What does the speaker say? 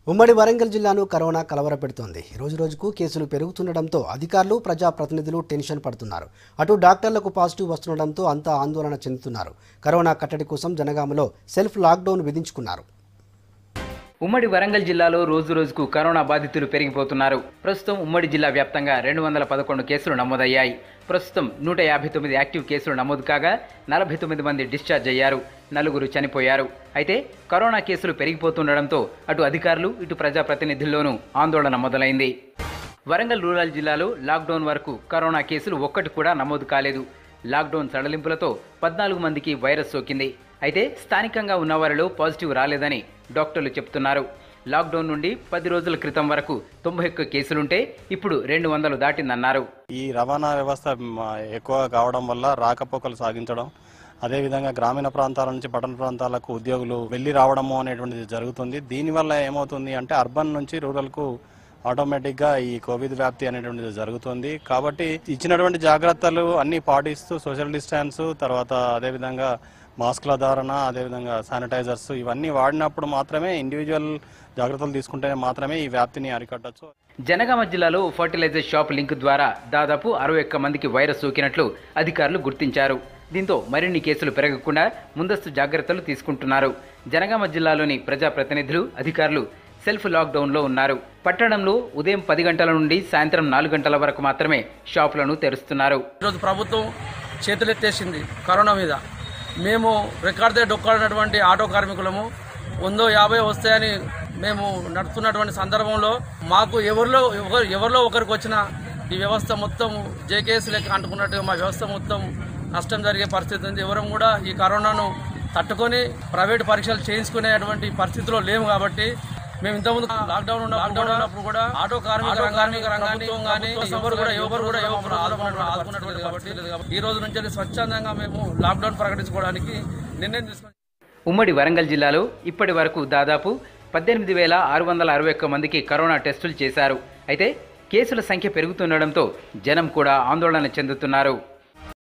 ఉమ్మడి వరంగల్ జిల్లాను కరోనా కలవరపెడుతోంది రోజు రోజుకు కేసులు పెరుగుతుండటంతో అధికారులు ప్రజాప్రతినిధులు టెన్షన్ పడుతున్నారు అటు డాక్టర్లకు పాజిటివ్ వస్తుండటంతో అంతా ఆందోళన చెందుతున్నారు కరోనా కట్టడి కోసం జనగామలో సెల్ఫ్ లాక్డౌన్ విధించుకున్నారు ఉమ్మడి వరంగల్ జిల్లాలో రోజు రోజుకు కరోనా బాధితులు పెరిగిపోతున్నారు ప్రస్తుతం ఉమ్మడి జిల్లా వ్యాప్తంగా రెండు వందల పదకొండు కేసులు నమోదయ్యాయి ప్రస్తుతం నూట యాభై తొమ్మిది యాక్టివ్ కేసులు నమోదు కాగా నలభై తొమ్మిది మంది డిశ్చార్జ్ అయ్యారు నలుగురు చనిపోయారు అయితే కరోనా కేసులు పెరిగిపోతుండటంతో అటు అధికారులు ఇటు ప్రజాప్రతినిధుల్లోనూ ఆందోళన మొదలైంది వరంగల్ రూరల్ జిల్లాలో లాక్డౌన్ వరకు కరోనా కేసులు ఒక్కటి కూడా నమోదు కాలేదు లాక్డౌన్ సడలింపులతో పద్నాలుగు మందికి వైరస్ సోకింది అయితే స్థానికంగా ఉన్నవారిలో పాజిటివ్ రాలేదని డాక్టర్లు చెప్తున్నారు లాక్డౌన్ నుండి పది రోజుల క్రితం వరకు తొంభై ఒక్క కేసులుంటే ఇప్పుడు రెండు వందలు దాటిందన్నారు ఈ రవాణా వ్యవస్థ మ, ఎక్కువ కావడం వల్ల రాకపోకలు సాగించడం అదేవిధంగా గ్రామీణ ప్రాంతాల నుంచి పట్టణ ప్రాంతాలకు ఉద్యోగులు వెళ్ళి రావడము అనేటువంటిది జరుగుతుంది దీనివల్ల ఏమవుతుంది అంటే అర్బన్ నుంచి రూరల్కు ఆటోమేటిక్గా ఈ కోవిడ్ వ్యాప్తి అనేటువంటిది జరుగుతుంది కాబట్టి ఇచ్చినటువంటి జాగ్రత్తలు అన్ని పాటిస్తూ సోషల్ డిస్టెన్స్ తర్వాత అదేవిధంగా మాస్క్ల ధారణ అదేవిధంగా శానిటైజర్స్ ఇవన్నీ వాడినప్పుడు మాత్రమే ఇండివిజువల్ జాగ్రత్తలు తీసుకుంటేనే మాత్రమే ఈ వ్యాప్తిని అరికట్టచ్చు జనగామ జిల్లాలో ఫర్టిలైజర్ షాప్ లింక్ ద్వారా దాదాపు అరవై ఒక్క మందికి వైరస్ సోకినట్లు అధికారులు గుర్తించారు దీంతో మరిన్ని కేసులు పెరగకుండా ముందస్తు జాగ్రత్తలు తీసుకుంటున్నారు జనగామ జిల్లాలోని ప్రజాప్రతినిధులు అధికారులు సెల్ఫ్ లాక్డౌన్లో ఉన్నారు పట్టణంలో ఉదయం పది గంటల నుండి సాయంత్రం నాలుగు గంటల వరకు మాత్రమే షాపులను తెరుస్తున్నారు ఈరోజు ప్రభుత్వం చేతులెత్తేసింది కరోనా మీద మేము రికార్డే డొక్కాడినటువంటి ఆటో కార్మికులము వందో యాభై వస్తాయని మేము నడుపుతున్నటువంటి సందర్భంలో మాకు ఎవరిలో ఎవరు ఎవరిలో ఒకరికి వచ్చిన ఈ వ్యవస్థ మొత్తం జేకేఎస్ లెక్క అంటుకున్నట్టుగా మా వ్యవస్థ మొత్తం నష్టం జరిగే పరిస్థితి ఉంది ఎవరం కూడా ఈ కరోనాను తట్టుకొని ప్రైవేట్ పరీక్షలు చేయించుకునేటువంటి పరిస్థితిలో లేము కాబట్టి మేము ఇంతకుముందు లాక్డౌన్ ఉన్న లాక్డౌన్ ఉన్నప్పుడు కూడా ఆటో కార్మిక కార్మిక రంగాన్ని కానీ ఎవరు కూడా ఎవరు కూడా ఎవరు ఆదుకున్నటువంటి కాబట్టి ఈ రోజు నుంచి స్వచ్ఛందంగా మేము లాక్డౌన్ ప్రకటించుకోవడానికి నిర్ణయం తీసుకున్నాం ఉమ్మడి వరంగల్ జిల్లాలో ఇప్పటి వరకు దాదాపు పద్దెనిమిది వేల ఆరు వందల అరవై ఒక్క మందికి కరోనా టెస్టులు చేశారు అయితే కేసుల సంఖ్య పెరుగుతుండడంతో జనం కూడా ఆందోళన చెందుతున్నారు